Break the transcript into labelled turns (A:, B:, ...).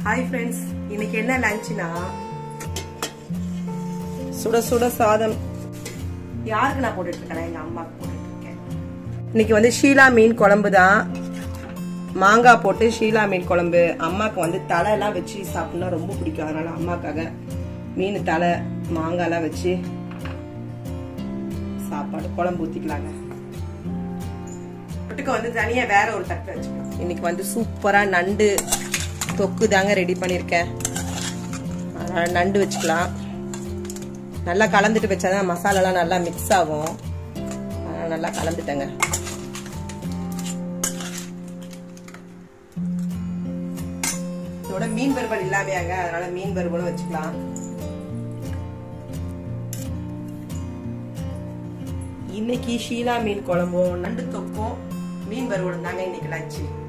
A: hi friends இன்னைக்கு என்ன லஞ்ச்னா சுட சுட சாதம் யாருக்கு நான் போட்டுட்டு இருக்கேன் எங்க அம்மாக்கு போட்டுட்டு இருக்கேன் இன்னைக்கு வந்து ஷீலா மீன் குழம்பு தான் மாங்காய் போட்டு ஷீலா மீன் குழம்பு அம்மாக்கு வந்து தலை எல்லாம் வச்சு சாப்பிடணும்னா ரொம்ப பிடிக்கும் அதனால அம்மாக்காக மீன் தலை மாங்காய்லாம் வச்சு சாப்பாடு குழம்பு ஊத்திக்கலாங்க தொட்டுக்க வந்து தனியா வேற ஒரு தட்டு வச்சுக்கலாம் இன்னைக்கு வந்து சூப்பரா நண்டு தொக்கு தாங்க ரெடி பண்ணியிருக்கேன் அதனால நண்டு வச்சுக்கலாம் நல்லா கலந்துட்டு வச்சாதான் மசாலாலாம் நல்லா மிக்ஸ் ஆகும் அதனால நல்லா கலந்துட்டேங்க இதோட மீன் வறுவல் இல்லாமையாங்க அதனால மீன் வறுவலும் வச்சுக்கலாம் இன்னைக்கு ஷீலா மீன் குழம்பும் நண்டு தொக்கும் மீன் வறுவலும் தாங்க இன்னைக்கு லஞ்சு